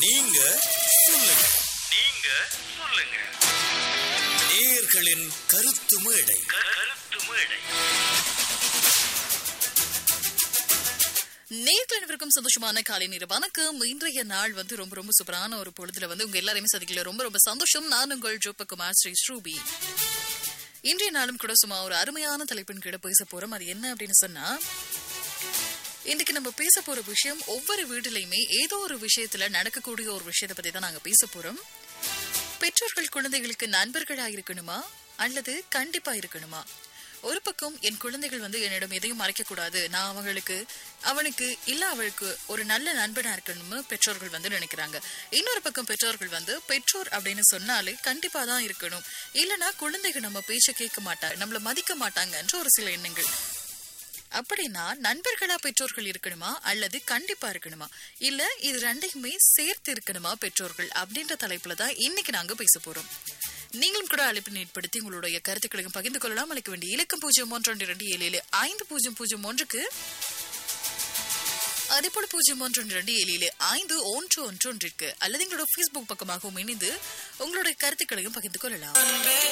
நீங்க சொல்லுங்க நீங்க சொல்லுங்க நேயர்களின் கருத்து மேடை கருத்து மேடை நேர்கள் அனைவருக்கும் சந்தோஷமான காலை நேரம் வணக்கம் இன்றைய நாள் வந்து ரொம்ப ரொம்ப சூப்பரான ஒரு பொழுதுல வந்து உங்க எல்லாரையுமே சந்திக்கல ரொம்ப ரொம்ப சந்தோஷம் நான் உங்கள் ஜோப்பகுமார் ஸ்ரீ ஸ்ரூபி இன்றைய நாளும் கூட சும்மா ஒரு அருமையான தலைப்பின் கீழே பேச போறோம் அது என்ன அப்படின்னு சொன்னா இன்னைக்கு நம்ம பேச போற விஷயம் ஒவ்வொரு வீட்டிலையுமே ஏதோ ஒரு விஷயத்துல நடக்கக்கூடிய ஒரு விஷயத்தை பத்தி தான் நாங்க பேச போறோம் பெற்றோர்கள் குழந்தைகளுக்கு நண்பர்களா இருக்கணுமா அல்லது கண்டிப்பா இருக்கணுமா ஒரு பக்கம் என் குழந்தைகள் வந்து என்னிடம் எதையும் மறைக்க கூடாது நான் அவங்களுக்கு அவனுக்கு இல்ல அவளுக்கு ஒரு நல்ல நண்பனா இருக்கணும்னு பெற்றோர்கள் வந்து நினைக்கிறாங்க இன்னொரு பக்கம் பெற்றோர்கள் வந்து பெற்றோர் அப்படின்னு சொன்னாலே கண்டிப்பா தான் இருக்கணும் இல்லனா குழந்தைகள் நம்ம பேச்ச கேட்க மாட்டாங்க நம்மள மதிக்க மாட்டாங்கன்ற ஒரு சில எண்ணங்கள் அப்படின்னா நண்பர்களா பெற்றோர்கள் இருக்கணுமா அல்லது கண்டிப்பா இருக்கணுமா இல்ல இது ரெண்டையுமே சேர்த்து இருக்கணுமா பெற்றோர்கள் அப்படின்ற தலைப்புல தான் இன்னைக்கு நாங்க பேச போறோம் நீங்களும் கூட அழைப்பு ஏற்படுத்தி உங்களுடைய கருத்துக்களையும் பகிர்ந்து கொள்ளலாம் அழைக்க வேண்டிய இலக்கம் பூஜ்ஜியம் ஒன்று ரெண்டு ரெண்டு ஏழு ஏழு ஐந்து பூஜ்ஜியம் பூஜ்ஜியம் ஒன்றுக்கு அதேபோல பூஜ்ஜியம் ஒன்று ரெண்டு ரெண்டு ஏழு ஏழு ஐந்து ஒன்று ஒன்று ஒன்றிற்கு அல்லது எங்களோட ஃபேஸ்புக் பக்கமாகவும் இணைந்து உங்களுடைய கருத்துக்களையும் பகிர்ந்து கொள்ளலாம்